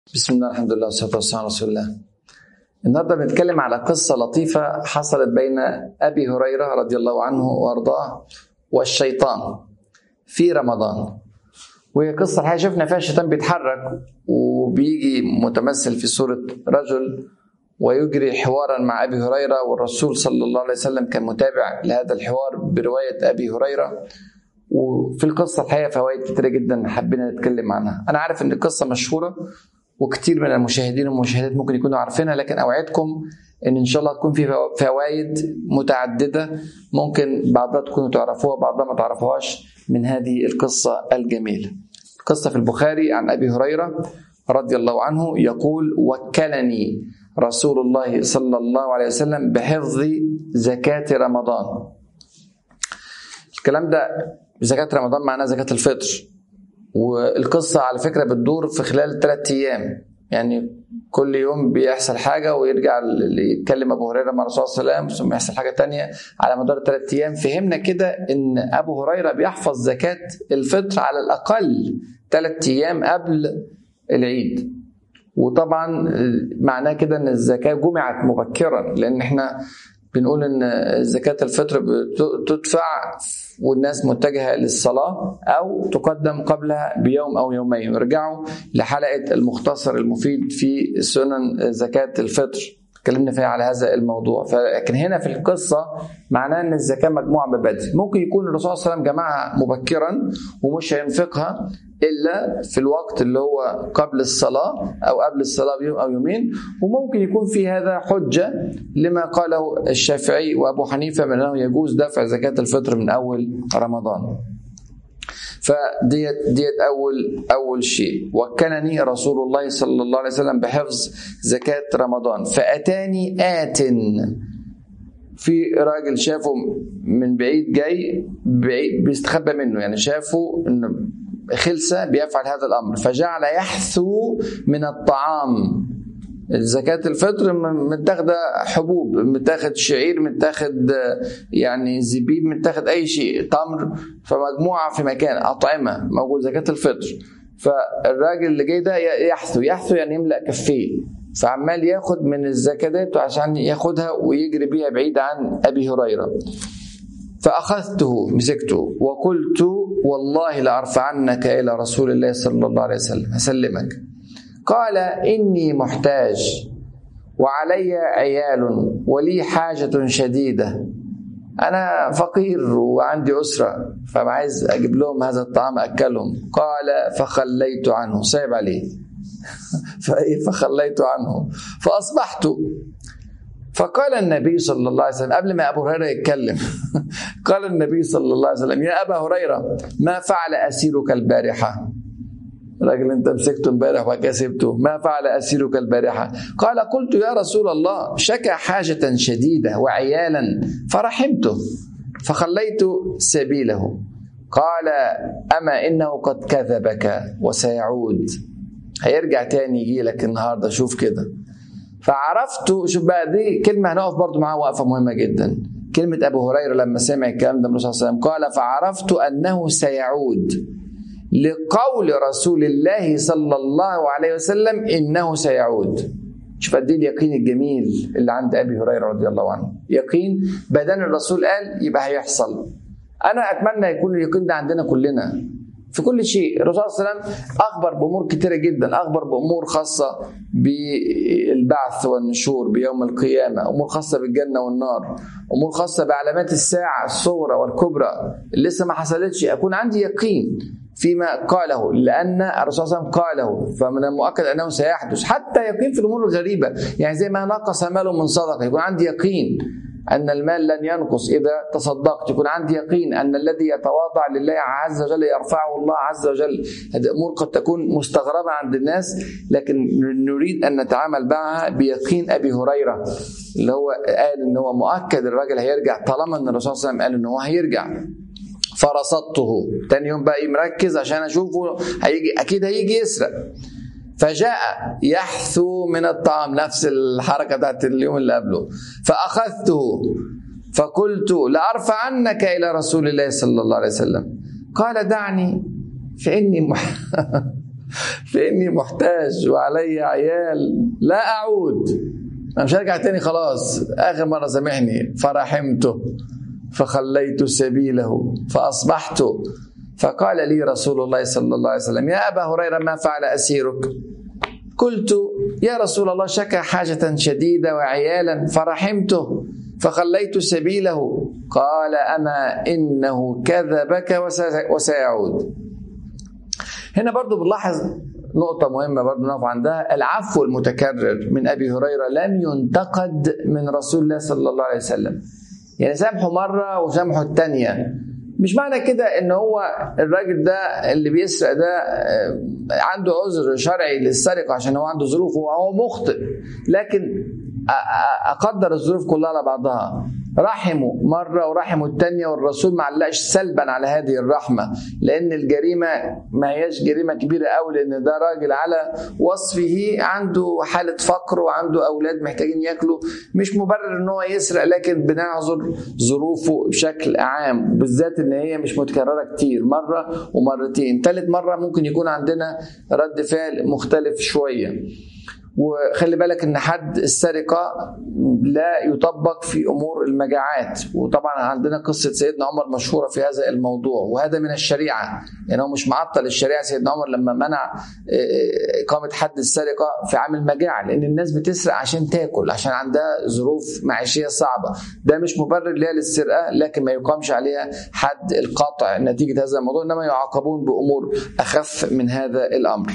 بسم الله الحمد لله والصلاه والسلام على رسول الله. النهارده بنتكلم على قصه لطيفه حصلت بين ابي هريره رضي الله عنه وارضاه والشيطان في رمضان. وهي قصه الحقيقه شفنا فيها الشيطان بيتحرك وبيجي متمثل في صوره رجل ويجري حوارا مع ابي هريره والرسول صلى الله عليه وسلم كان متابع لهذا الحوار بروايه ابي هريره وفي القصه الحقيقه فوائد كتيره جدا حبينا نتكلم عنها انا عارف ان القصه مشهوره وكتير من المشاهدين والمشاهدات ممكن يكونوا عارفينها لكن اوعدكم ان ان شاء الله تكون في فوائد متعدده ممكن بعضها تكونوا تعرفوها بعضها ما تعرفوهاش من هذه القصه الجميله. القصه في البخاري عن ابي هريره رضي الله عنه يقول وكلني رسول الله صلى الله عليه وسلم بحفظ زكاه رمضان. الكلام ده زكاه رمضان معناه زكاه الفطر والقصة على فكرة بتدور في خلال ثلاثة أيام يعني كل يوم بيحصل حاجة ويرجع يتكلم أبو هريرة مع الرسول صلى الله عليه وسلم ثم يحصل حاجة تانية على مدار ثلاثة أيام فهمنا كده إن أبو هريرة بيحفظ زكاة الفطر على الأقل ثلاثة أيام قبل العيد وطبعا معناه كده ان الزكاه جمعت مبكرا لان احنا بنقول ان زكاه الفطر تدفع والناس متجهه للصلاه او تقدم قبلها بيوم او يومين ارجعوا لحلقه المختصر المفيد في سنن زكاه الفطر اتكلمنا فيها على هذا الموضوع لكن هنا في القصه معناه ان الزكاه مجموعه ببدء ممكن يكون الرسول صلى الله عليه وسلم جمعها مبكرا ومش هينفقها الا في الوقت اللي هو قبل الصلاه او قبل الصلاه بيوم او يومين وممكن يكون في هذا حجه لما قاله الشافعي وابو حنيفه من انه يجوز دفع زكاه الفطر من اول رمضان. فديت ديت اول اول شيء وكلني رسول الله صلى الله عليه وسلم بحفظ زكاه رمضان فاتاني ات في راجل شافه من بعيد جاي بعيد بيستخبى منه يعني شافه انه خلسه بيفعل هذا الامر فجعل يحثو من الطعام زكاة الفطر متاخدة حبوب متاخد شعير متاخد يعني زبيب متاخد أي شيء تمر فمجموعة في مكان أطعمة موجود زكاة الفطر فالراجل اللي جاي ده يحثو يحثو يعني يملأ كفيه فعمال ياخد من الزكاة عشان ياخدها ويجري بيها بعيد عن أبي هريرة فأخذته مسكته وقلت والله لأرفعنك إلى رسول الله صلى الله عليه وسلم هسلمك قال إني محتاج وعلي عيال ولي حاجة شديدة أنا فقير وعندي أسرة فعايز أجيب لهم هذا الطعام أكلهم قال فخليت عنه صعب عليه فخليت عنه فأصبحت فقال النبي صلى الله عليه وسلم قبل ما ابو هريره يتكلم قال النبي صلى الله عليه وسلم يا ابا هريره ما فعل اسيرك البارحه راجل انت مسكته امبارح وكسبته ما فعل اسيرك البارحه قال قلت يا رسول الله شكى حاجه شديده وعيالا فرحمته فخليت سبيله قال اما انه قد كذبك وسيعود هيرجع تاني يجي لك النهارده شوف كده فعرفت شوف بقى دي كلمه هنقف برضو معاها وقفه مهمه جدا كلمه ابو هريره لما سمع الكلام ده من الرسول صلى الله عليه وسلم قال فعرفت انه سيعود لقول رسول الله صلى الله عليه وسلم انه سيعود شوف قد ايه اليقين الجميل اللي عند ابي هريره رضي الله عنه يقين بدل الرسول قال يبقى هيحصل انا اتمنى يكون اليقين ده عندنا كلنا في كل شيء الرسول صلى الله عليه وسلم اخبر بامور كثيره جدا اخبر بامور خاصه بالبعث والنشور بيوم القيامه امور خاصه بالجنه والنار امور خاصه بعلامات الساعه الصغرى والكبرى اللي لسه ما حصلتش اكون عندي يقين فيما قاله لان الرسول صلى الله عليه وسلم قاله فمن المؤكد انه سيحدث حتى يقين في الامور الغريبه يعني زي ما نقص ماله من صدقه يكون عندي يقين أن المال لن ينقص إذا تصدقت يكون عندي يقين أن الذي يتواضع لله عز وجل يرفعه الله عز وجل هذه أمور قد تكون مستغربة عند الناس لكن نريد أن نتعامل معها بيقين أبي هريرة اللي هو قال أن هو مؤكد الراجل هيرجع طالما أن الرسول صلى الله عليه وسلم قال أن هو هيرجع فرصدته تاني يوم بقى مركز عشان أشوفه هيجي أكيد هيجي يسرق فجاء يحثو من الطعام نفس الحركه بتاعت اليوم اللي قبله فاخذته فقلت لارفعنك الى رسول الله صلى الله عليه وسلم قال دعني فاني مح... فاني محتاج وعلي عيال لا اعود انا مش هرجع تاني خلاص اخر مره سامحني فرحمته فخليت سبيله فاصبحت فقال لي رسول الله صلى الله عليه وسلم يا ابا هريره ما فعل اسيرك قلت يا رسول الله شكى حاجه شديده وعيالا فرحمته فخليت سبيله قال اما انه كذبك وسيعود هنا برضو بنلاحظ نقطة مهمة برضو نقف عندها العفو المتكرر من أبي هريرة لم ينتقد من رسول الله صلى الله عليه وسلم يعني سامحه مرة وسامحه الثانية مش معنى كده ان هو الراجل ده اللي بيسرق ده عنده عذر شرعي للسرقه عشان هو عنده ظروف وهو مخطئ لكن اقدر الظروف كلها على بعضها رحمه مرة ورحمه الثانية والرسول ما علقش سلبا على هذه الرحمة لأن الجريمة ما هياش جريمة كبيرة قوي لأن ده راجل على وصفه عنده حالة فقر وعنده أولاد محتاجين ياكلوا مش مبرر إن هو يسرق لكن بنعذر ظروفه بشكل عام بالذات إن هي مش متكررة كتير مرة ومرتين ثالث مرة ممكن يكون عندنا رد فعل مختلف شوية وخلي بالك ان حد السرقه لا يطبق في امور المجاعات وطبعا عندنا قصه سيدنا عمر مشهوره في هذا الموضوع وهذا من الشريعه يعني هو مش معطل الشريعه سيدنا عمر لما منع اقامه حد السرقه في عام المجاعه لان الناس بتسرق عشان تاكل عشان عندها ظروف معيشيه صعبه ده مش مبرر ليها للسرقه لكن ما يقامش عليها حد القطع نتيجه هذا الموضوع انما يعاقبون بامور اخف من هذا الامر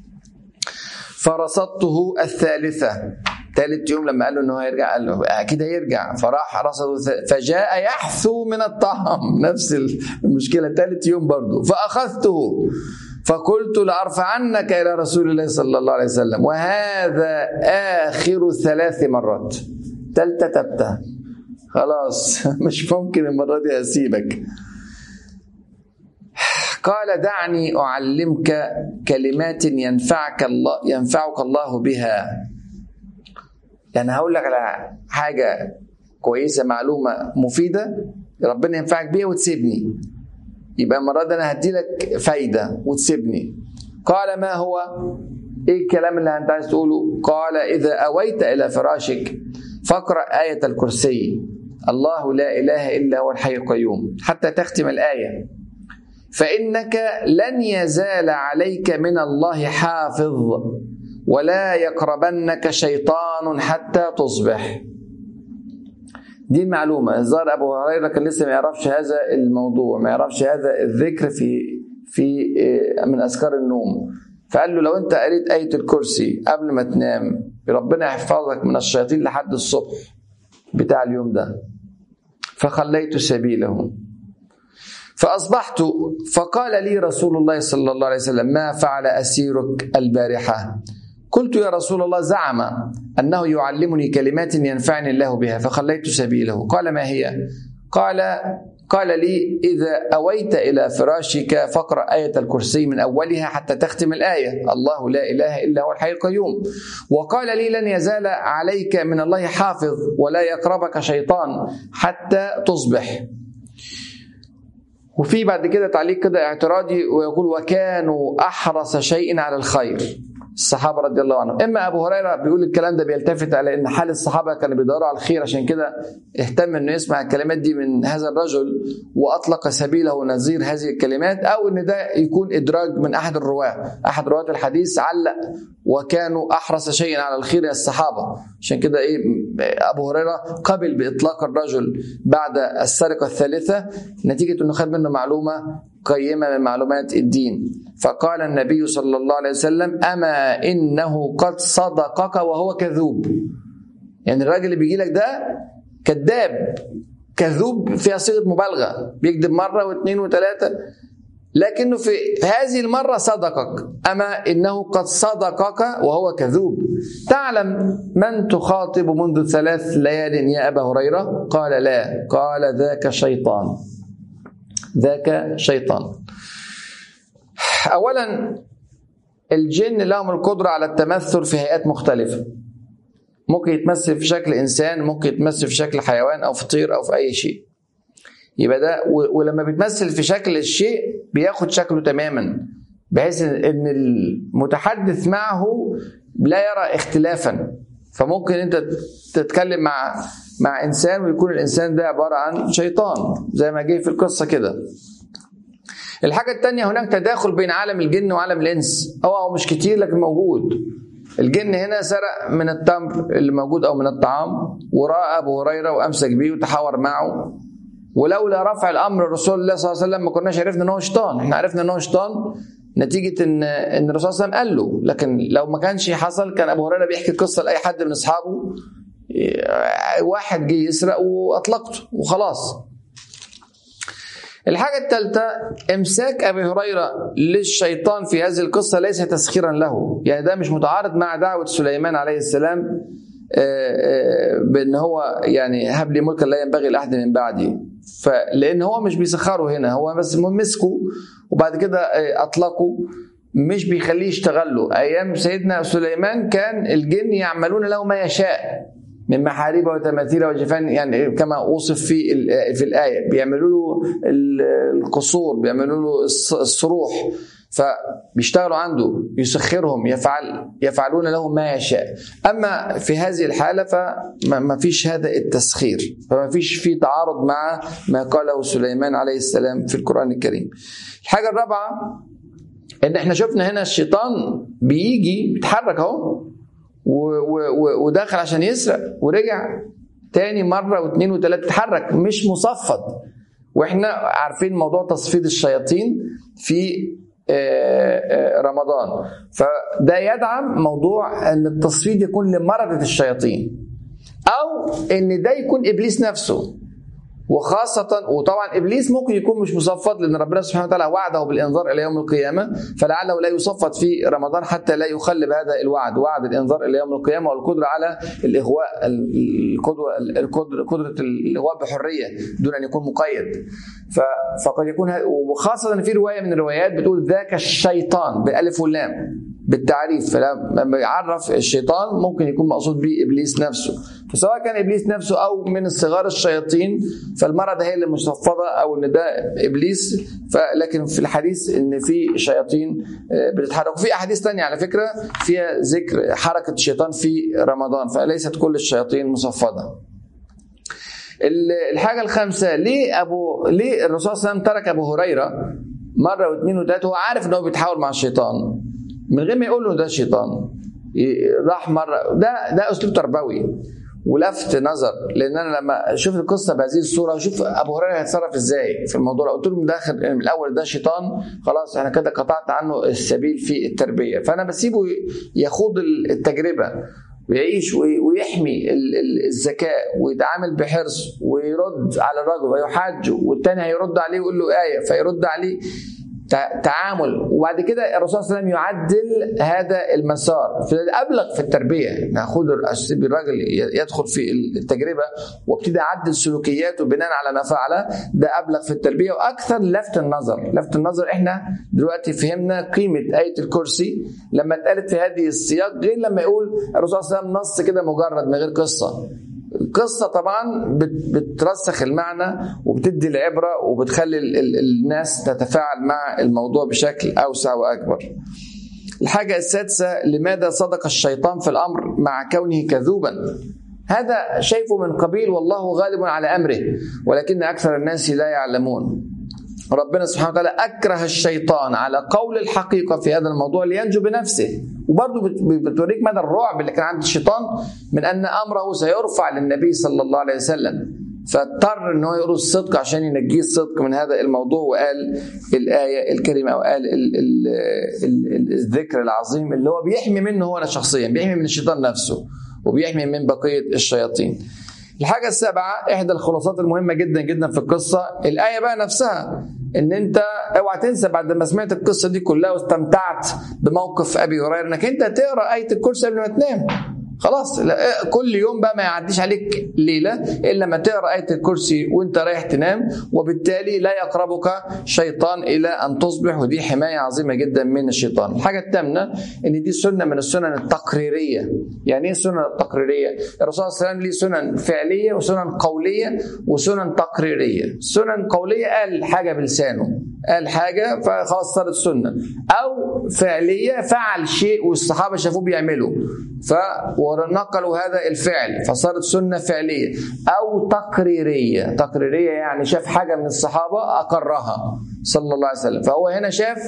فرصدته الثالثة ثالث يوم لما قال له انه هيرجع قال له اكيد هيرجع فراح رصده فجاء يحثو من الطعام نفس المشكله ثالث يوم برضه فاخذته فقلت لارفعنك الى رسول الله صلى الله عليه وسلم وهذا اخر ثلاث مرات ثالثه تبته خلاص مش ممكن المره دي اسيبك قال دعني أعلمك كلمات ينفعك الله ينفعك الله بها يعني هقول لك على حاجة كويسة معلومة مفيدة ربنا ينفعك بيها وتسيبني يبقى المرة دي أنا هدي لك فايدة وتسيبني قال ما هو إيه الكلام اللي أنت عايز تقوله قال إذا أويت إلى فراشك فاقرأ آية الكرسي الله لا إله إلا هو الحي القيوم حتى تختم الآية فإنك لن يزال عليك من الله حافظ ولا يقربنك شيطان حتى تصبح دي المعلومة الظاهر أبو هريرة كان لسه ما يعرفش هذا الموضوع ما يعرفش هذا الذكر في في من أذكار النوم فقال له لو أنت قريت آية الكرسي قبل ما تنام ربنا يحفظك من الشياطين لحد الصبح بتاع اليوم ده فخليت سبيله فأصبحت فقال لي رسول الله صلى الله عليه وسلم ما فعل أسيرك البارحة قلت يا رسول الله زعم أنه يعلمني كلمات ينفعني الله بها فخليت سبيله قال ما هي قال قال لي إذا أويت إلى فراشك فاقرأ آية الكرسي من أولها حتى تختم الآية الله لا إله إلا هو الحي القيوم وقال لي لن يزال عليك من الله حافظ ولا يقربك شيطان حتى تصبح وفي بعد كده تعليق كده اعتراضي ويقول وكانوا احرص شيء على الخير الصحابه رضي الله عنهم اما ابو هريره بيقول الكلام ده بيلتفت على ان حال الصحابه كانوا بيدوروا على الخير عشان كده اهتم انه يسمع الكلمات دي من هذا الرجل واطلق سبيله نظير هذه الكلمات او ان ده يكون ادراج من احد الرواه احد رواه الحديث علق وكانوا احرص شيء على الخير يا الصحابه عشان كده ايه ابو هريره قبل باطلاق الرجل بعد السرقه الثالثه نتيجه انه خد منه معلومه قيمة من معلومات الدين فقال النبي صلى الله عليه وسلم أما إنه قد صدقك وهو كذوب يعني الراجل اللي بيجي لك ده كذاب كذوب فيها صيغة مبالغة بيكذب مرة واثنين وثلاثة لكنه في هذه المرة صدقك أما إنه قد صدقك وهو كذوب تعلم من تخاطب منذ ثلاث ليال يا أبا هريرة قال لا قال ذاك شيطان ذاك شيطان اولا الجن لهم القدره على التمثل في هيئات مختلفه ممكن يتمثل في شكل انسان ممكن يتمثل في شكل حيوان او في طير او في اي شيء يبقى ده ولما بيتمثل في شكل الشيء بياخد شكله تماما بحيث ان المتحدث معه لا يرى اختلافا فممكن انت تتكلم مع مع انسان ويكون الانسان ده عباره عن شيطان زي ما جه في القصه كده الحاجه الثانيه هناك تداخل بين عالم الجن وعالم الانس هو هو مش كتير لكن موجود الجن هنا سرق من التمر اللي موجود او من الطعام وراى ابو هريره وامسك بيه وتحاور معه ولولا رفع الامر رسول الله صلى الله عليه وسلم ما كناش عرفنا ان هو شيطان احنا عرفنا ان هو شيطان نتيجه ان ان الرسول صلى الله عليه وسلم قال له لكن لو ما كانش حصل كان ابو هريره بيحكي قصه لاي حد من اصحابه واحد جه يسرق واطلقته وخلاص الحاجة الثالثة إمساك أبي هريرة للشيطان في هذه القصة ليس تسخيرا له يعني ده مش متعارض مع دعوة سليمان عليه السلام بأن هو يعني هب لي ملكا لا ينبغي لأحد من بعدي فلأن هو مش بيسخره هنا هو بس مسكه وبعد كده أطلقه مش بيخليه يشتغل له أيام سيدنا سليمان كان الجن يعملون له ما يشاء من محاريب وتماثيل وجفان يعني كما اوصف في في الايه بيعملوا له القصور بيعملوا له الصروح فبيشتغلوا عنده يسخرهم يفعل يفعلون له ما يشاء اما في هذه الحاله فما فيش هذا التسخير فما فيش في تعارض مع ما قاله سليمان عليه السلام في القران الكريم الحاجه الرابعه ان احنا شفنا هنا الشيطان بيجي بيتحرك اهو ودخل عشان يسرق ورجع تاني مرة واثنين وثلاثة اتحرك مش مصفد واحنا عارفين موضوع تصفيد الشياطين في رمضان فده يدعم موضوع ان التصفيد يكون لمردة الشياطين او ان ده يكون ابليس نفسه وخاصة وطبعا ابليس ممكن يكون مش مصفد لان ربنا سبحانه وتعالى وعده بالانذار الى يوم القيامة فلعله لا يصفد في رمضان حتى لا يخلب هذا الوعد وعد الانذار الى يوم القيامة والقدرة على الاغواء القدرة القدرة قدرة الاغواء بحرية دون ان يكون مقيد فقد يكون وخاصة ان في رواية من الروايات بتقول ذاك الشيطان بالالف واللام بالتعريف فلما يعرف الشيطان ممكن يكون مقصود به ابليس نفسه فسواء كان ابليس نفسه او من صغار الشياطين فالمرض هي اللي مصفده او ان ده ابليس لكن في الحديث ان في شياطين بتتحرك وفي احاديث ثانيه على فكره فيها ذكر حركه الشيطان في رمضان فليست كل الشياطين مصفده الحاجه الخامسه ليه ابو ليه الرسول صلى الله عليه وسلم ترك ابو هريره مره واثنين وثلاثه هو عارف ان هو بيتحاور مع الشيطان من غير ما يقول له ده شيطان راح مره ده ده اسلوب تربوي ولفت نظر لان انا لما اشوف القصه بهذه الصوره واشوف ابو هريره هيتصرف ازاي في الموضوع قلت له من داخل من الاول ده شيطان خلاص انا كده قطعت عنه السبيل في التربيه فانا بسيبه يخوض التجربه ويعيش ويحمي الذكاء ويتعامل بحرص ويرد على الرجل ويحاجه والتاني هيرد عليه ويقول له آية فيرد عليه تعامل وبعد كده الرسول صلى الله عليه وسلم يعدل هذا المسار فابلغ في التربيه ناخد اسيب الراجل يدخل في التجربه وابتدي اعدل سلوكياته بناء على ما فعله ده ابلغ في التربيه واكثر لفت النظر لفت النظر احنا دلوقتي فهمنا قيمه ايه الكرسي لما اتقالت في هذه السياق غير لما يقول الرسول صلى الله عليه وسلم نص كده مجرد من غير قصه القصة طبعا بترسخ المعنى وبتدي العبرة وبتخلي الناس تتفاعل مع الموضوع بشكل أوسع وأكبر الحاجة السادسة لماذا صدق الشيطان في الأمر مع كونه كذوبا هذا شايفه من قبيل والله غالب على أمره ولكن أكثر الناس لا يعلمون ربنا سبحانه وتعالى أكره الشيطان على قول الحقيقة في هذا الموضوع لينجو بنفسه وبرضه بتوريك مدى الرعب اللي كان عند الشيطان من أن أمره سيرفع للنبي صلى الله عليه وسلم فاضطر ان هو يقول الصدق عشان ينجيه الصدق من هذا الموضوع وقال الايه الكريمه وقال ال ال ال الذكر العظيم اللي هو بيحمي منه هو انا شخصيا بيحمي من الشيطان نفسه وبيحمي من بقيه الشياطين. الحاجه السابعه احدى الخلاصات المهمه جدا جدا في القصه الايه بقى نفسها ان انت اوعى تنسى بعد ما سمعت القصه دي كلها واستمتعت بموقف ابي هريره انك انت تقرا ايه الكرسي قبل ما تنام خلاص كل يوم بقى ما يعديش عليك ليله الا ما تقرا ايه الكرسي وانت رايح تنام وبالتالي لا يقربك شيطان الى ان تصبح ودي حمايه عظيمه جدا من الشيطان. الحاجه الثامنه ان دي سنه من السنن التقريريه. يعني ايه السنن التقريريه؟ الرسول صلى الله عليه وسلم ليه سنن فعليه وسنن قوليه وسنن تقريريه. سنن قوليه قال حاجه بلسانه قال حاجه فخلاص صارت سنه او فعليه فعل شيء والصحابه شافوه بيعمله ف ونقلوا هذا الفعل فصارت سنه فعليه او تقريريه تقريريه يعني شاف حاجه من الصحابه اقرها صلى الله عليه وسلم فهو هنا شاف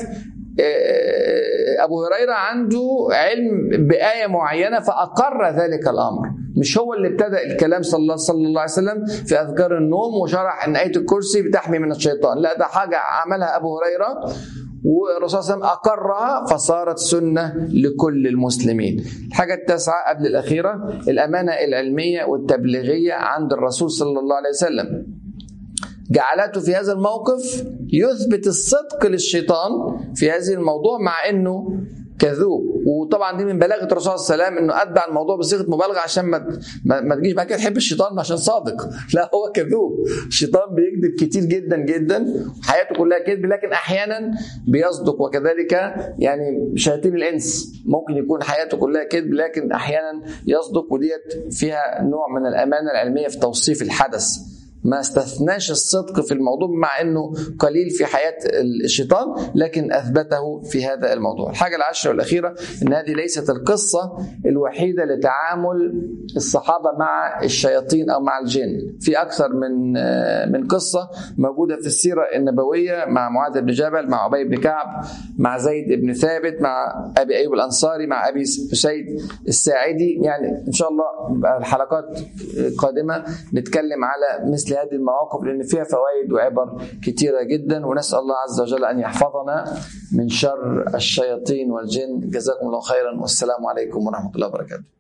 ابو هريره عنده علم بايه معينه فاقر ذلك الامر مش هو اللي ابتدا الكلام صلى الله, صلى الله عليه وسلم في اذكار النوم وشرح ان ايه الكرسي بتحمي من الشيطان لا ده حاجه عملها ابو هريره والرسول صلى الله عليه وسلم اقرها فصارت سنه لكل المسلمين. الحاجه التاسعه قبل الاخيره الامانه العلميه والتبليغيه عند الرسول صلى الله عليه وسلم. جعلته في هذا الموقف يثبت الصدق للشيطان في هذه الموضوع مع انه كذوب وطبعا دي من بلاغه الرسول صلى الله عليه وسلم انه اتبع الموضوع بصيغه مبالغه عشان ما ما, ما تجيش بعد كده تحب الشيطان عشان صادق لا هو كذوب الشيطان بيكذب كتير جدا جدا حياته كلها كذب لكن احيانا بيصدق وكذلك يعني شياطين الانس ممكن يكون حياته كلها كذب لكن احيانا يصدق وديت فيها نوع من الامانه العلميه في توصيف الحدث ما استثناش الصدق في الموضوع مع انه قليل في حياه الشيطان لكن اثبته في هذا الموضوع. الحاجه العاشره والاخيره ان هذه ليست القصه الوحيده لتعامل الصحابه مع الشياطين او مع الجن، في اكثر من من قصه موجوده في السيره النبويه مع معاذ بن جبل، مع ابي بن كعب، مع زيد بن ثابت، مع ابي ايوب الانصاري، مع ابي سيد الساعدي، يعني ان شاء الله الحلقات قادمه نتكلم على مثل مثل هذه المواقف لان فيها فوائد وعبر كثيره جدا ونسال الله عز وجل ان يحفظنا من شر الشياطين والجن جزاكم الله خيرا والسلام عليكم ورحمه الله وبركاته